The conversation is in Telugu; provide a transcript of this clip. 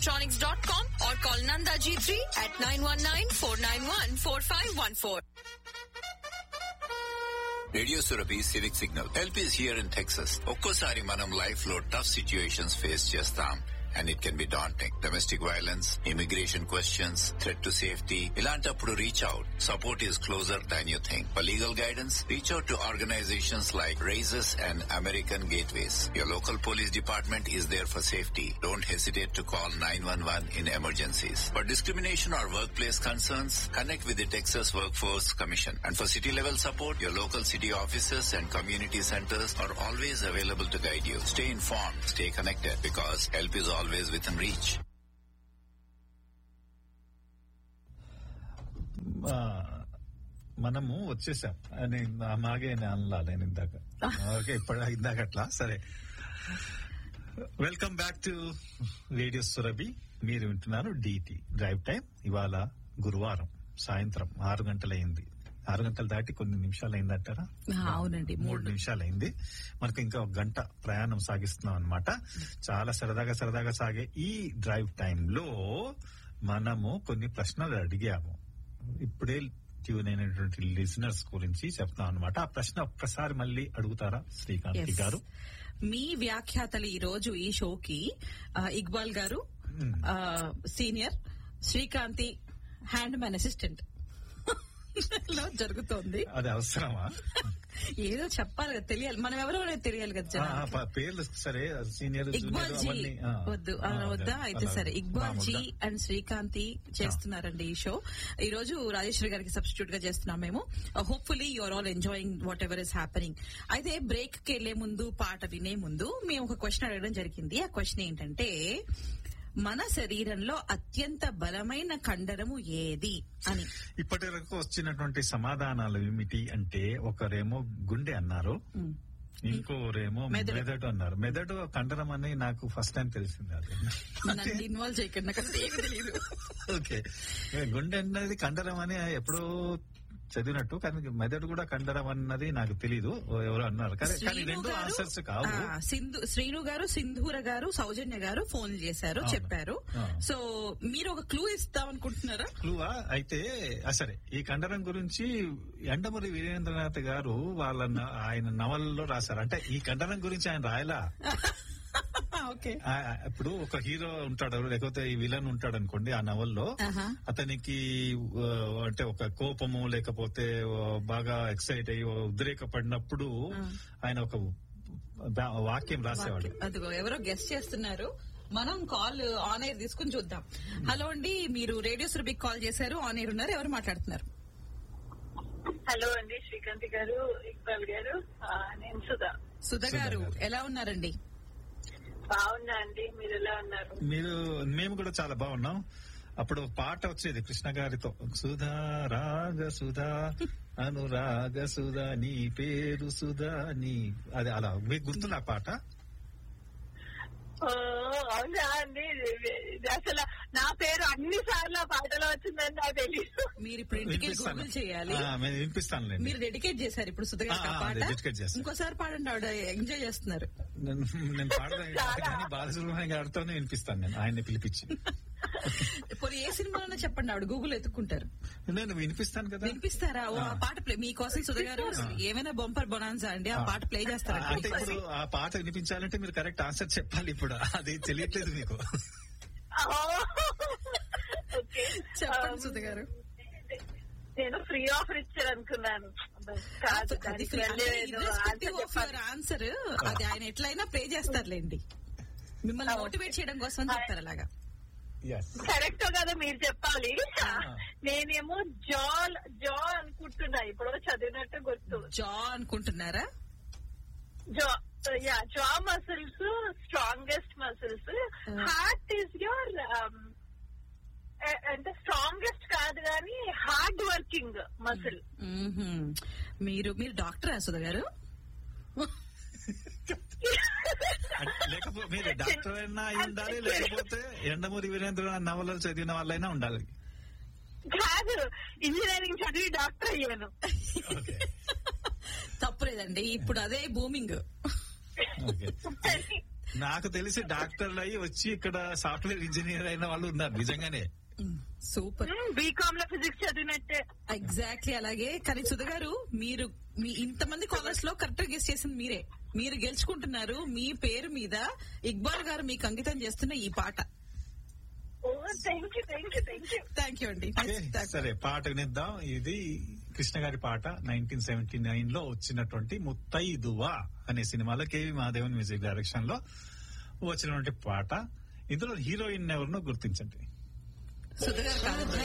electronics.com or call Nanda G3 at 919-491-4514. Radio Surabhi civic signal help is here in Texas ఒక్కోసారి మనం లైఫ్ లో టఫ్ సిచ్యుయేషన్స్ ఫేస్ చేస్తాం and it can be daunting domestic violence immigration questions threat to safety ఇలాంటప్పుడు reach out support is closer than you think for legal guidance reach out to organizations like Raises and American gateways your local police department is there for safety don't hesitate to call nine one one in emergencies for discrimination or workplace concerns, connect with the Texas Workforce Commission. And for city level support, your local city offices and community centers are always available to guide you. Stay informed, stay connected because help is always within reach. ఆ, మనము వచ్చేసాం అని మాగే అనలా నేను ఇందాక ఓకే ఇప్పుడు ఇందాక అట్లా సరే welcome back to radio Surabhi మీరు వింటున్నారు డిటి డ్రైవ్ టైం ఇవాళ గురువారం సాయంత్రం ఆరు గంటలైంది ఆరు గంటలు దాటి కొన్ని నిమిషాలు అయిందంటారా ఆ, అవునండి మూడు మూడు నిమిషాలు అయింది మనకు ఇంకా ఒక గంట ప్రయాణం సాగిస్తున్నాం అన్నమాట చాలా సరదాగా సరదాగా సాగే ఈ డ్రైవ్ టైంలో మనము కొన్ని ప్రశ్నలు అడిగాము ఇప్పుడే ట్యూన్ అయినటువంటి లిసనర్స్ గురించి చెప్తాం అనమాట ఆ ప్రశ్న ఒక్కసారి మళ్ళీ అడుగుతారా శ్రీకాంత్ Yes. గారు మీ వ్యాఖ్యాతలు ఈ రోజు ఈ షోకి ఆ, ఇక్బాల్ గారు ఆ, senior Srikanthi hand man assistant లో జరుగుతోంది అది అవసరమా ఏదో చెప్పాలి కదా తెలియాలి మనం ఎవరో అనేది తెలియాలి కదా ఆ, జనాలకి. ప- పేర్లు సరే సీనియర్ ఇక్బాల్ జూనియర్ జీ అవన్నీ ఆ. వద్దు ఆ, అలా వద్దా అదే, అయితే అలా సరే ఇక్బాల్ జీ మామూలుగా. అండ్ శ్రీకాంతి చేస్తున్నారండి ఈ షో ఈ రోజు రాజేశ్వరి గారికి సబ్స్టిట్యూట్ గా చేస్తున్నాం మేము hopefully you're all enjoying whatever is happening అయితే బ్రేక్ కి వెళ్లే ముందు పాట వినే ముందు మేము ఒక క్వశ్చన్ అడగడం జరిగింది ఆ క్వశ్చన్ ఏంటంటే మన శరీరంలో అత్యంత బలమైన కండరము ఏది అని ఇప్పటి వరకు వచ్చినటువంటి సమాధానాలు ఏమిటి అంటే ఒకరేమో గుండె అన్నారు మ్. ఇంకోరేమో మెదడు. మెదడు అన్నారు మెదడు కండరం అని నాకు ఫస్ట్ టైం తెలిసింది అది నన్ను ఇన్వాల్వ్ చేయకండి నాకు అసలు ఏమీ తెలియదు ఓకే గుండె అన్నది కండరం అని ఎప్పుడో చదివినట్టు కానీ మెదడు కూడా కండరం అన్నది నాకు తెలీదు ఎవరు అన్నారు కానీ కానీ శ్రీను రెండు గారు, ఆన్సర్స్ కావు ఆ, సింధు శ్రీను గారు సింధూర గారు సౌజన్య గారు ఫోన్ చేశారు అవును. చెప్పారు ఆ. సో మీరు ఒక క్లూ ఇస్తాం అనుకుంటున్నారా క్లూవా అయితే ఆ, సరే ఈ కండరం గురించి ఎండమూరి వీరేంద్రనాథ్ గారు వాళ్ళ న- ఆయన నవలలో రాశారు అంటే ఈ కండరం గురించి ఆయన రాయలా ఓకే ఆ, ఇప్పుడు ఒక హీరో ఉంటాడు లేకపోతే ఈ విలన్ ఉంటాడు అనుకోండి ఆ నవల్లో ఆహా. అతనికి ఆ, అంటే ఒక కోపము లేకపోతే ఆ, బాగా ఎక్సైట్ అయ్యి ఉద్రేకపడినప్పుడు ఆయన ఒక బా- వాక్యం రాసేవాడు అదిగో ఎవరో గెస్ట్ చేస్తున్నారు మనం కాల్ ఆన్ ఎయిర్ తీసుకుని చూద్దాం హలో అండి మీరు రేడియో సురభికి కాల్ చేశారు ఆన్ ఎయిర్ ఉన్నారు ఎవరు మాట్లాడుతున్నారు హలో అండి శ్రీకాంత్ గారు ఇక్బాల్ గారు ఆ, నేను సుధా సుధ సుధా గారు గారు. ఎలా ఉన్నారండి బాగున్నా అండి మీరు ఎలా ఉన్నారు మీరు మేము కూడా చాలా బాగున్నాం అప్పుడు పాట వచ్చేది కృష్ణ గారితో సుధా రాగ సుధా అనురాగ సుధా నీ పేరు సుధా నీ అది అలా మీకు గుర్తున్న ఆ పాట ఓ, అవునా అండి ఇది అసలు నా పేరు అన్ని సార్లు ఆ పాటలో వచ్చిందని నాకు తెలియదు మీరు ఇప్పుడు ఇంటికి వినిపిస్తాను గూగుల్ చేయాలి ఆ, నేను వినిపిస్తానులేండి మీరు డెడికేట్ చేశారు ఇప్పుడు సుధ గారికి ఆ ఆ, ఆ, పాట dedicate చేశాను. ఇంకోసారి పాడండి ఆవిడ ఎంజాయ్ చేస్తున్నారు నేను నేను పాడదాం కానీ బాలసుబ్రహ్మణ్యం గారితోనే వినిపిస్తాను నేను ఆయన్ని పిలిపించి పోనీ ఏ సినిమాలో చెప్పండి ఆవిడ గూగుల్ ఎత్తుకుంటారు నేను వినిపిస్తాను కదా వినిపిస్తారా ఓ ఆ పాట ప్లే మీకోసం సుధ గారు ఏమైనా బొంపర్ బొనాన్సా అండి ఆ పాట ప్లే చేస్తారా అంటే ఇప్పుడు ఆ పాట వినిపించాలంటే మీరు కరెక్ట్ ఆన్సర్ చెప్పాలి ఇప్పుడు అది తెలియట్లేదు మీకు ఓ, ఓకే చెప్పండి సుధ గారు నేను ఫ్రీ ఆఫర్ ఇచ్చారు అనుకున్నాను కాదు దానికి వెళ్ళే ఏదో ఆన్సర్ చెప్పాలి. ఆన్సర్ అది ఆయన ఎట్లయినా ప్లే చేస్తారులేండి మిమ్మల్ని మోటివేట్ చేయడం కోసం అని చెప్తారు అలాగా Yes. కరెక్ట్ కదా మీరు చెప్పాలి నేనేమో జా జా అనుకుంటున్నా ఇప్పుడు చదివినట్టు గుర్తు జా అనుకుంటున్నారా jaw yeah jaw muscles strongest muscles heart is your అంటే స్ట్రాంగెస్ట్ కాదు కానీ హార్డ్ వర్కింగ్ మసిల్ మ్మ్హ్మ్. మీరు మీరు డాక్టరా సుధ గారు అంటే లేకపోతే మీరు డాక్టర్ అయినా అయి ఉండాలి లేకపోతే ఎండమూరి వీరేంద్ర నవలలు చదివిన వాళ్ళైనా ఉండాలి కాదు ఇంజనీరింగ్ చదివి డాక్టర్ అయ్యాను ఓకే తప్పులేదండి ఇప్పుడు అదే బూమింగ్ ఓకే నాకు తెలిసి డాక్టర్లు అయ్యి వచ్చి ఇక్కడ సాఫ్ట్వేర్ ఇంజనీర్ అయిన వాళ్ళు ఉన్నారు నిజంగానే సూపర్ బీకామ్ లో ఫిజిక్స్ చదివినట్టే ఎగ్జాక్ట్లీ అలాగే కానీ సుధ గారు మీరు మీ ఇంతమంది కాలర్స్ లో కరెక్ట్ గెస్ట్ చేసింది మీరే మీరు గెలుచుకుంటున్నారు మీ పేరు మీద ఇక్బాల్ గారు మీకు అంకితం చేస్తున్న ఈ పాట ఓ thank you thank you thank you thank you అండి ఓకే, సరే పాట వినిద్దాం ఇది కృష్ణ గారి పాట నైన్టీన్ సెవెంటీ నైన్ లో వచ్చినటువంటి ముత్తైదువా అనే సినిమాలో కేవి మహాదేవన్ మ్యూజిక్ డైరెక్షన్ లో వచ్చినటువంటి పాట ఇందులో హీరోయిన్ ఎవరినో గుర్తించండి సుధ గారు కాదు